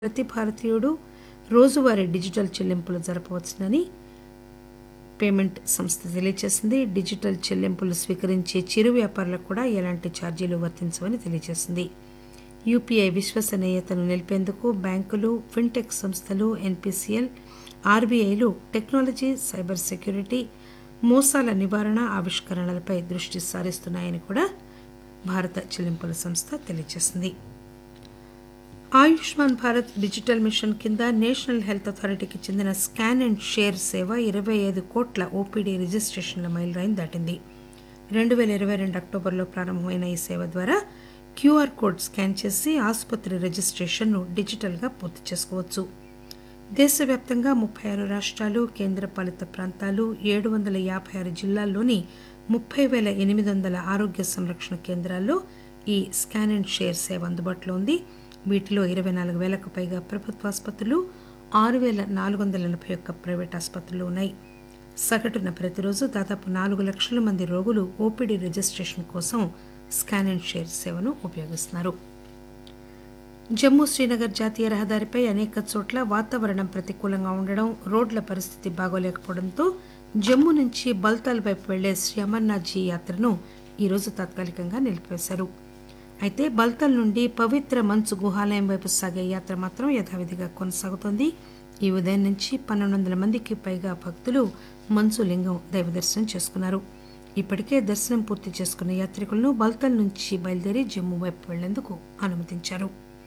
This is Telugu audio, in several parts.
ప్రతి భారతీయుడు రోజువారీ డిజిటల్ చెల్లింపులు జరపవచ్చునని పేమెంట్ సంస్థ తెలియజేసింది డిజిటల్ చెల్లింపులు స్వీకరించే చిరు వ్యాపారులకు కూడా ఎలాంటి ఛార్జీలు వర్తించవని తెలియజేసింది యూపీఐ విశ్వసనీయతను నిలిపేందుకు బ్యాంకులు ఫిన్టెక్ సంస్థలు ఎన్పీసీఎల్ ఆర్బీఐలు టెక్నాలజీ సైబర్ సెక్యూరిటీ మోసాల నివారణ ఆవిష్కరణలపై దృష్టి సారిస్తున్నాయని కూడా భారత చెల్లింపుల సంస్థ తెలియజేసింది ఆయుష్మాన్ భారత్ డిజిటల్ మిషన్ కింద నేషనల్ హెల్త్ అథారిటీకి చెందిన స్కాన్ అండ్ షేర్ సేవ ఇరవై ఐదు కోట్ల ఓపీడీ రిజిస్ట్రేషన్ల మైలురాయిని దాటింది రెండు వేల ఇరవై రెండు అక్టోబర్లో ప్రారంభమైన ఈ సేవ ద్వారా క్యూఆర్ కోడ్ స్కాన్ చేసి ఆసుపత్రి రిజిస్ట్రేషన్ను డిజిటల్గా పూర్తి చేసుకోవచ్చు దేశవ్యాప్తంగా ముప్పై ఆరు రాష్ట్రాలు కేంద్రపాలిత ప్రాంతాలు ఏడు వందల యాభై ఆరు జిల్లాల్లోని ముప్పై వేల ఎనిమిది వందల ఆరోగ్య సంరక్షణ కేంద్రాల్లో ఈ స్కాన్ అండ్ షేర్ సేవ అందుబాటులో ఉంది వీటిలో ఇరవై నాలుగు వేలకు పైగా ప్రభుత్వ ఆసుపత్రులు ఆరు వేల నాలుగు వందల ఎనభై ఒక్క ప్రైవేట్ ఆసుపత్రులు ఉన్నాయి సగటున ప్రతిరోజు దాదాపు నాలుగు లక్షల మంది రోగులు ఓపీడీ రిజిస్ట్రేషన్ కోసం స్కాన్ అండ్ షేర్ సేవను ఉపయోగిస్తున్నారు జమ్మూ శ్రీనగర్ జాతీయ రహదారిపై అనేక చోట్ల వాతావరణం ప్రతికూలంగా ఉండడం రోడ్ల పరిస్థితి బాగోలేకపోవడంతో జమ్మూ నుంచి బల్తాల్ వైపు వెళ్లే శ్రీ అమర్నాథ్జీ యాత్రను ఈరోజు తాత్కాలికంగా నిలిపివేశారు అయితే బల్తాల్ నుండి పవిత్ర మంచు గుహాలయం వైపు సాగే యాత్ర మాత్రం యథావిధిగా కొనసాగుతోంది ఈ ఉదయం నుంచి పన్నెండు వందల మందికి పైగా భక్తులు మంచు లింగం దైవ దర్శనం చేసుకున్నారు ఇప్పటికే దర్శనం పూర్తి చేసుకున్న యాత్రికులను బల్తాల్ నుంచి బయలుదేరి జమ్మూ వైపు వెళ్లేందుకు అనుమతించారు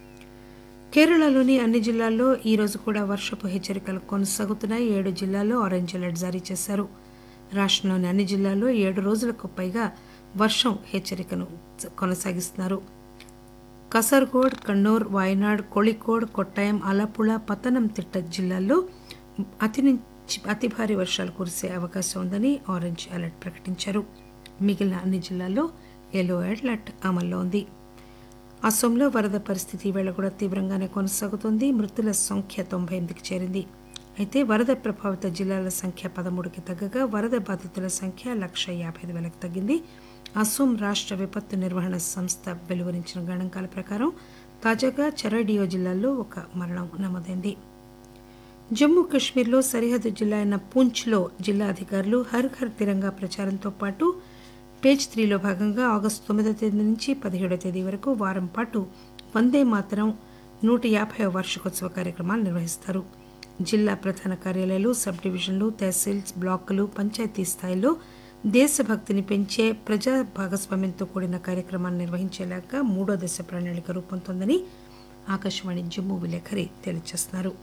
కేరళలోని అన్ని జిల్లాల్లో ఈ రోజు కూడా వర్షపు హెచ్చరికలు కొనసాగుతున్నాయి ఏడు జిల్లాల్లో ఆరెంజ్ అలర్ట్ జారీ చేశారు రాష్ట్రంలోని అన్ని జిల్లాల్లో ఏడు రోజులకు పైగా వర్షం హెచ్చరికను కొనసాగిస్తున్నారు కసర్గోడ్ కన్నూర్ వాయనాడ్ కోళికోడ్ కొట్టాయం అలపుళ పతనంతిట్ట జిల్లాల్లో అతి నుంచి అతి భారీ వర్షాలు కురిసే అవకాశం ఉందని ఆరెంజ్ అలర్ట్ ప్రకటించారు మిగిలిన అన్ని జిల్లాల్లో ఎల్లో అలర్ట్ అమల్లో ఉంది అసోంలో వరద పరిస్థితి ఈవేళ కూడా తీవ్రంగానే కొనసాగుతోంది మృతుల సంఖ్య తొంభై ఎనిమిదికి చేరింది అయితే వరద ప్రభావిత జిల్లాల సంఖ్య పదమూడుకి తగ్గగా వరద బాధితుల సంఖ్య లక్ష యాభై ఐదు వేలకు తగ్గింది అసోం రాష్ట్ర విపత్తు నిర్వహణ సంస్థ వెలువరించిన గణాంకాల ప్రకారం తాజాగా చెరాడియో జిల్లాలో ఒక మరణం నమోదైంది జమ్మూ కాశ్మీర్లో సరిహద్దు జిల్లా అయిన పూంచ్లో జిల్లా అధికారులు హర్ ఘర్ తిరంగా ప్రచారంతో పాటు పేజ్ త్రీలో భాగంగా ఆగస్టు తొమ్మిదో తేదీ నుంచి పదిహేడో తేదీ వరకు వారం పాటు వందే మాతరం నూట యాభై వార్షికోత్సవ కార్యక్రమాలు నిర్వహిస్తారు జిల్లా ప్రధాన కార్యాలయాలు సబ్ డివిజన్లు తహసీల్స్ బ్లాకులు పంచాయతీ స్థాయిలో దేశభక్తిని పెంచే ప్రజా భాగస్వామ్యంతో కూడిన కార్యక్రమాన్ని నిర్వహించేలాగా మూడో దశ ప్రణాళిక రూపొందుతోందని ఆకాశవాణి జమ్మూ విలేకరి తెలియజేస్తున్నారు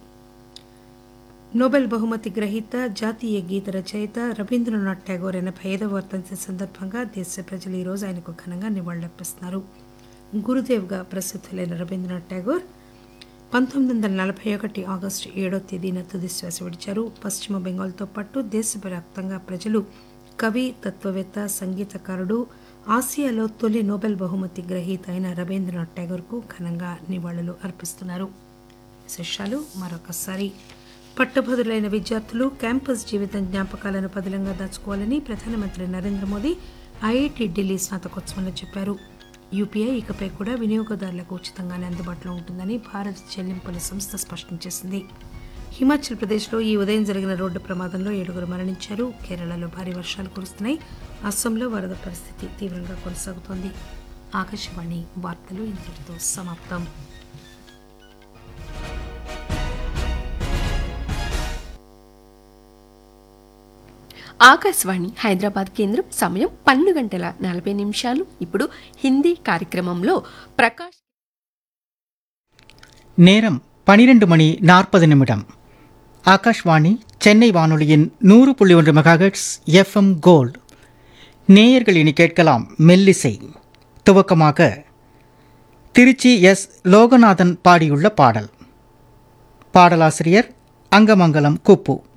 నోబెల్ బహుమతి గ్రహీత జాతీయ గీత రచయిత రవీంద్రనాథ్ ఠాగూర్ ఎనభై ఐదవ వర్ధంతి సందర్భంగా దేశ ప్రజలు ఈరోజు ఆయనకు ఘనంగా నివాళులర్పిస్తున్నారు గురుదేవ్గా ప్రసిద్ధులైన రవీంద్రనాథ్ ఠాగూర్ పంతొమ్మిది వందల నలభై ఒకటి ఆగస్టు ఏడో తేదీన తుది శ్వాస విడిచారు పశ్చిమ బెంగాల్తో పాటు దేశవ్యాప్తంగా ప్రజలు కవి తత్వవేత్త సంగీతకారుడు ఆసియాలో తొలి నోబెల్ బహుమతి గ్రహీత అయిన రవీంద్రనాథ్ ఠాగూర్కు ఘనంగా నివాళులు అర్పిస్తున్నారు విశేషాలు మరొకసారి పట్టభద్రులైన విద్యార్థులు క్యాంపస్ జీవితం జ్ఞాపకాలను పదిలంగా దాచుకోవాలని ప్రధానమంత్రి నరేంద్ర మోదీ ఐఐటి ఢిల్లీ స్నాతకోత్సవంలో చెప్పారు యూపీఐ ఇకపై కూడా వినియోగదారులకు ఉచితంగానే అందుబాటులో ఉంటుందని భారత్ చెల్లింపుల సంస్థ స్పష్టం చేసింది హిమాచల్ ప్రదేశ్లో ఈ ఉదయం జరిగిన రోడ్డు ప్రమాదంలో ఏడుగురు మరణించారు కేరళలో భారీ వర్షాలు కురుస్తున్నాయి అస్సాంలో వరద పరిస్థితి తీవ్రంగా కొనసాగుతోంది ఆకాశవాణి వార్తలు ఇంతటితో సమాప్తం ఆకాశవాణి హైదరాబాద్ కేంద్రం సమయం పన్నెండు గంటల నలభై నిమిషాలు ఇప్పుడు హిందీ కార్యక్రమంలో ప్రకాష్ நேரம் பனிரெண்டு மணி நாற்பது நிமிடம் ஆகாஷ்வாணி சென்னை வானொலியின் நூறு புள்ளி ஒன்று மெகாஹெட்ஸ் எஃப்எம் கோல்ட் நேயர்கள் இனி கேட்கலாம் மெல்லிசை துவக்கமாக திருச்சி எஸ் லோகநாதன் பாடியுள்ள பாடல் பாடலாசிரியர் அங்கமங்கலம் குப்பு